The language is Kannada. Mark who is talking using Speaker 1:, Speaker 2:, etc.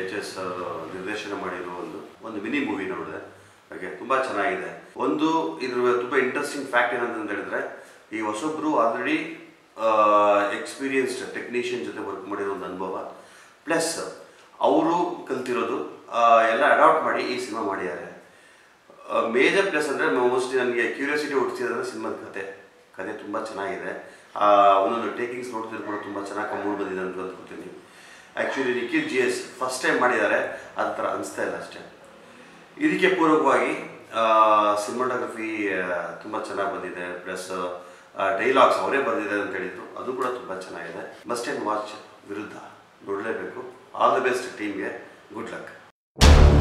Speaker 1: ಎಚ್ ಎಸ್ ನಿರ್ದೇಶನ ಮಾಡಿರೋ ಒಂದು ಒಂದು ಮಿನಿ ಮೂವಿ ನೋಡಿದೆ ಹಾಗೆ ತುಂಬ ಚೆನ್ನಾಗಿದೆ ಒಂದು ಇದ್ರ ತುಂಬ ಇಂಟ್ರೆಸ್ಟಿಂಗ್ ಫ್ಯಾಕ್ಟ್ ಏನಂತ ಹೇಳಿದ್ರೆ ಈ ಹೊಸೊಬ್ರು ಆಲ್ರೆಡಿ ಎಕ್ಸ್ಪೀರಿಯನ್ಸ್ಡ್ ಟೆಕ್ನಿಷಿಯನ್ ಜೊತೆ ವರ್ಕ್ ಮಾಡಿರೋ ಒಂದು ಅನುಭವ ಪ್ಲಸ್ ಅವರು ಕಲ್ತಿರೋದು ಆ, ಎಲ್ಲ ಅಡಾಪ್ಟ್ ಮಾಡಿ ಈ ಸಿನಿಮಾ ಮಾಡಿದ್ದಾರೆ ಮೇಜರ್ ಪ್ಲಸ್ ಅಂದರೆ ಮೋಸ್ಟ್ಲಿ ನನಗೆ ಕ್ಯೂರಿಯಾಸಿಟಿ ಹುಟ್ಟಿಸಿದ್ರೆ ಸಿನಿಮಾದ ಕತೆ ಕತೆ ತುಂಬ ಚೆನ್ನಾಗಿದೆ ಆ, ಒಂದೊಂದು ಟೇಕಿಂಗ್ಸ್ ನೋಡ್ತಿದ್ರು ಕೂಡ ತುಂಬ ಚೆನ್ನಾಗಿ ಮೂಡ್ ಬಂದಿದೆ ಅಂತ ಅಂದ್ಕೊತೀನಿ actually Nikhil ji is first time ಮಾಡಿದ್ದಾರೆ ಆ ಥರ ಅನಿಸ್ತಾ ಇಲ್ಲ ಅಷ್ಟೇ ಇದಕ್ಕೆ ಪೂರಕವಾಗಿ ಸಿನಿಮಾಟೋಗ್ರಫಿ ತುಂಬ ಚೆನ್ನಾಗಿ ಬಂದಿದೆ ಪ್ಲಸ್ ಡೈಲಾಗ್ಸ್ ಅವರೇ ಬಂದಿದ್ದಾರೆ ಅಂತ ಹೇಳಿದ್ರು ಅದು ಕೂಡ ತುಂಬ ಚೆನ್ನಾಗಿದೆ ಮಸ್ಟ್ ಆ್ಯಂಡ್ ವಾಚ್ ವಿರುದ್ಧ ನೋಡಲೇಬೇಕು ಆಲ್ ದ ಬೆಸ್ಟ್ ಟೀಮ್ಗೆ ಗುಡ್ ಲಕ್